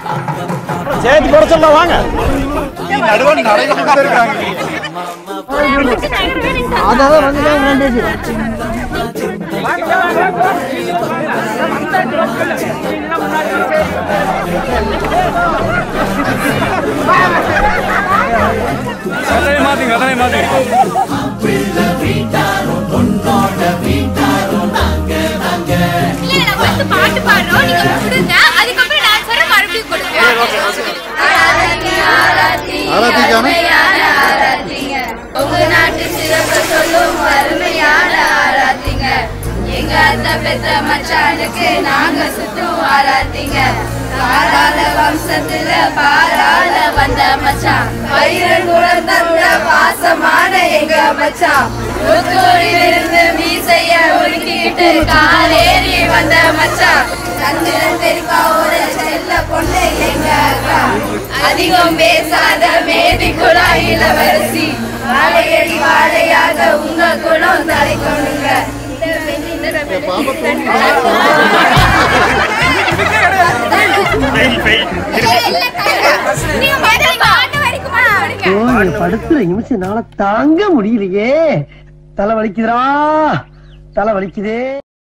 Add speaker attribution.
Speaker 1: சேர்த்து போட சொல்லலாம் வாங்க
Speaker 2: நடுவன் நடைபெற்று இருக்காங்க
Speaker 3: அதான் வந்து வேண்டியது
Speaker 2: அதனை மாத்துங்க அதனை மாத்துங்க
Speaker 4: இல்ல நம்ம வந்து பாட்டு பாடுறோம் நீங்க கொடுங்க அதுக்கப்புறம் நான் சொல்ற மறுபடியும் கொடுங்க
Speaker 2: ஆராத்திக்கான?
Speaker 4: ஆராத்திங்க உங்க நாட்டு சிறப்பு சொல்லும் அருமையான ஆராத்திங்க எங்க அத்தை பெத்த மச்சானுக்கு நாங்க சுத்தும் ஆராத்திங்க பாராள வம்சத்துல பாராள வந்த மச்சான் பயிரன் குலம் தந்த பாசமான எங்க மச்சான் முத்தூரிலிருந்து மீசைய உருக்கிட்டு காலேறி வந்த மச்சான் சந்திரன் பெரியப்பாவோட செல்ல பொண்ணு எங்க அக்கா அதிகம் பேசாத மேதி குலா இளவரசி வாழையடி வாழையாக உங்க குணம் தலைக்கணுங்க நீங்க பாட்டு வரைக்குமா
Speaker 3: ஓ படுத்துற நிமிஷம் நாள தாங்க முடியலையே தலை வலிக்குதுடா தலை வலிக்குதே